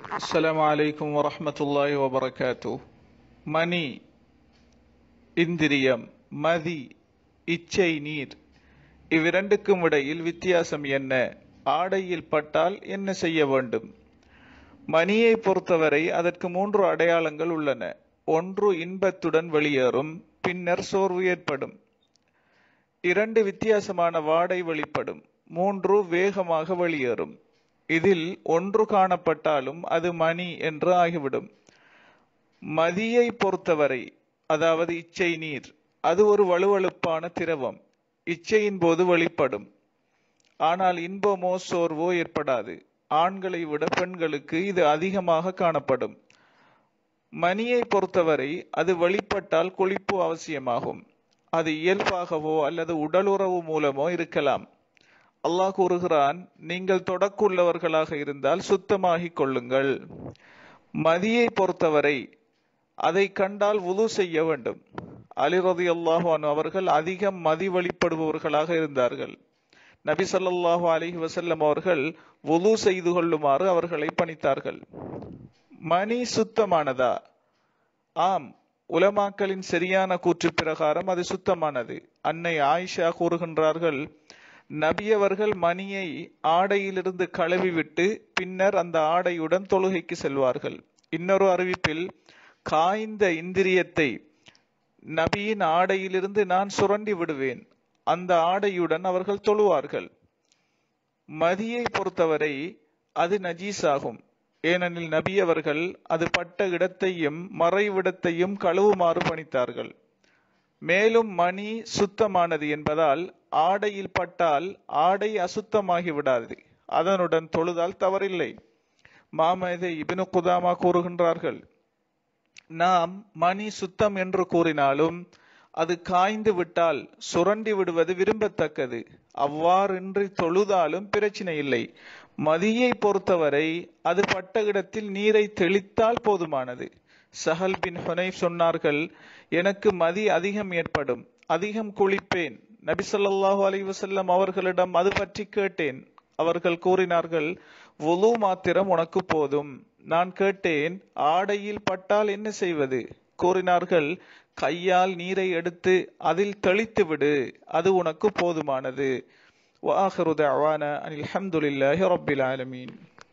அஸ்ஸலாமு அலைக்கும் வரஹ்மத்துல்லாஹி வபரகாத்து மணி இந்திரியம் மதி இச்சை நீர் இவ்விரண்டுக்கும் இடையில் வித்தியாசம் என்ன ஆடையில் பட்டால் என்ன செய்ய வேண்டும் மணியை பொறுத்தவரை அதற்கு மூன்று அடையாளங்கள் உள்ளன ஒன்று இன்பத்துடன் வெளியேறும் பின்னர் சோர்வு ஏற்படும் இரண்டு வித்தியாசமான வாடை வெளிப்படும் மூன்று வேகமாக வெளியேறும் இதில் ஒன்று காணப்பட்டாலும் அது மணி என்று ஆகிவிடும் மதியை பொறுத்தவரை அதாவது இச்சை நீர் அது ஒரு வலுவழுப்பான திரவம் இச்சையின் போது வெளிப்படும் ஆனால் இன்பமோ சோர்வோ ஏற்படாது ஆண்களை விட பெண்களுக்கு இது அதிகமாக காணப்படும் மணியை பொறுத்தவரை அது வெளிப்பட்டால் குளிப்பு அவசியமாகும் அது இயல்பாகவோ அல்லது உடலுறவு மூலமோ இருக்கலாம் அல்லாஹ் கூறுகிறான் நீங்கள் தொடக்குள்ளவர்களாக இருந்தால் சுத்தமாகிக் கொள்ளுங்கள் மதியை பொறுத்தவரை அதை கண்டால் உது செய்ய வேண்டும் அலிரதி அல்லாஹான் அவர்கள் அதிகம் மதி வழிபடுபவர்களாக இருந்தார்கள் நபி சொல்லாஹு அலிஹி வசல்லம் அவர்கள் உது செய்து கொள்ளுமாறு அவர்களை பணித்தார்கள் மணி சுத்தமானதா ஆம் உலமாக்களின் சரியான கூற்று பிரகாரம் அது சுத்தமானது அன்னை ஆயிஷா கூறுகின்றார்கள் நபியவர்கள் மணியை ஆடையிலிருந்து கழுவிவிட்டு பின்னர் அந்த ஆடையுடன் தொழுகைக்கு செல்வார்கள் இன்னொரு அறிவிப்பில் காய்ந்த இந்திரியத்தை நபியின் ஆடையிலிருந்து நான் சுரண்டி விடுவேன் அந்த ஆடையுடன் அவர்கள் தொழுவார்கள் மதியை பொறுத்தவரை அது நஜீஸ் ஆகும் ஏனெனில் நபி அவர்கள் அது பட்ட இடத்தையும் மறைவிடத்தையும் கழுவுமாறு பணித்தார்கள் மேலும் மணி சுத்தமானது என்பதால் ஆடையில் பட்டால் ஆடை அசுத்தமாகி விடாது அதனுடன் தொழுதால் தவறில்லை மாமேதை இபினு குதாமா கூறுகின்றார்கள் நாம் மணி சுத்தம் என்று கூறினாலும் அது காய்ந்து விட்டால் சுரண்டி விடுவது விரும்பத்தக்கது அவ்வாறின்றி தொழுதாலும் பிரச்சனை இல்லை மதியை பொறுத்தவரை அது பட்ட இடத்தில் நீரை தெளித்தால் போதுமானது சஹல் பின் ஹுனைப் சொன்னார்கள் எனக்கு மதி அதிகம் ஏற்படும் அதிகம் குளிப்பேன் நபி சொல்லாஹு அலி வசல்லம் அவர்களிடம் அது பற்றி கேட்டேன் அவர்கள் கூறினார்கள் ஒலு மாத்திரம் உனக்கு போதும் நான் கேட்டேன் ஆடையில் பட்டால் என்ன செய்வது கூறினார்கள் கையால் நீரை எடுத்து அதில் தெளித்து விடு அது உனக்கு போதுமானது வாஹரு தஅவானா அனில் ஹம்துலில்லாஹி ரப்பில் ஆலமீன்